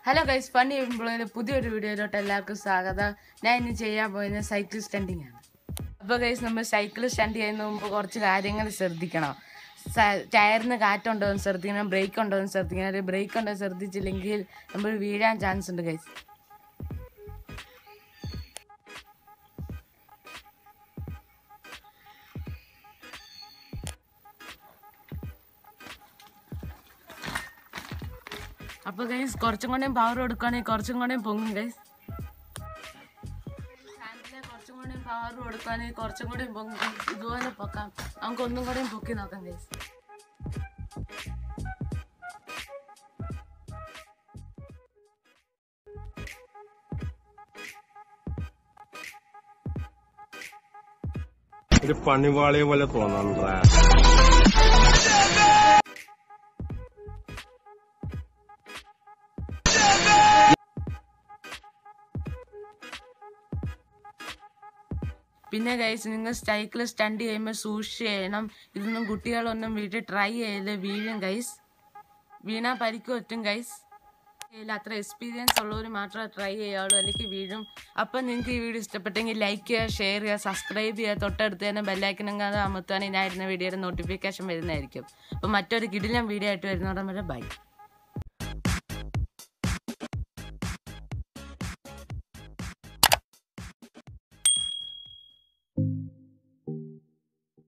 Hello guys funny എംപ്ലോയിലെ പുതിയൊരു വീഡിയോയിലോട്ട് എല്ലാവർക്കും സ്വാഗതം ഞാൻ ഇന്ന് ചെയ്യാൻ പോയത് സൈക്കിൾ സ്റ്റണ്ടിങ് ആണ് അപ്പോൾ ഗൈസ് നമ്മൾ സൈക്കിൾ സ്റ്റണ്ട് ചെയ്യുന്ന മുമ്പ് കുറച്ച് കാര്യങ്ങൾ ശ്രദ്ധിക്കണം സ- ടയറിന് കാറ്റുണ്ടോ എന്ന് ശ്രദ്ധിക്കണം ബ്രേക്ക് ഉണ്ടോ എന്ന് ശ്രദ്ധിക്കണം അല്ലെങ്കിൽ ബ്രേക്ക് ഉണ്ടോ എന്ന് ശ്രദ്ധിച്ചില്ലെങ്കിൽ നമ്മൾ വീഴാൻ ചാൻസ് ഉണ്ട് ഗൈസ് അപ്പോൾ ഗൈസ് കുറച്ചും കൂടെയും പവർ കൊടുക്കുകയാണെങ്കിൽ കുറച്ചും കൂടെയും പൊങ്ങും ഗൈസ് ഹാൻഡിലെ കുറച്ചും കൂടെയും പവർ കൊടുക്കുകയാണെങ്കിൽ കുറച്ചും കൂടെയും പൊങ്ങും guys. ഇതുപോലെ പൊക്കാം നമുക്ക് ഒന്നും കൂടെയും പൊക്കി നോക്കാം ഗൈസ് ഒരു പണിവാളിയെ പോലെ തോന്നണ്ടാ പിന്നെ ഗൈസ് നിങ്ങൾ സൈക്കിൾ സ്റ്റണ്ട് ചെയ്യുമ്പോൾ സൂക്ഷിച്ച് ചെയ്യണം ഇതൊന്നും കുട്ടികളൊന്നും വീട്ടിൽ ട്രൈ ചെയ്യല് വീഴും ഗൈസ് വീണാൽ പരിക്ക് പറ്റും ഗൈസ് ഇതിൽ അത്ര എക്സ്പീരിയൻസ് ഉള്ളവർ മാത്രമേ ട്രൈ ചെയ്യാവുള്ളൂ അല്ലെങ്കിൽ വീഴും അപ്പം നിങ്ങൾക്ക് ഈ വീഡിയോ ഇഷ്ടപ്പെട്ടെങ്കിൽ ലൈക്ക് ചെയ്യുക ഷെയർ ചെയ്യുക സബ്സ്ക്രൈബ് ചെയ്യുക തൊട്ടടുത്ത് തന്നെ ബെല്ലൈക്കനും അത് അമർത്തുകയാണെങ്കിൽ ഞാൻ ഇരുന്ന വീഡിയോയുടെ നോട്ടിഫിക്കേഷൻ വരുന്നതായിരിക്കും അപ്പം മറ്റൊരു കിടിലം വീഡിയോ ആയിട്ട് വരുന്നോടം വരെ ബൈ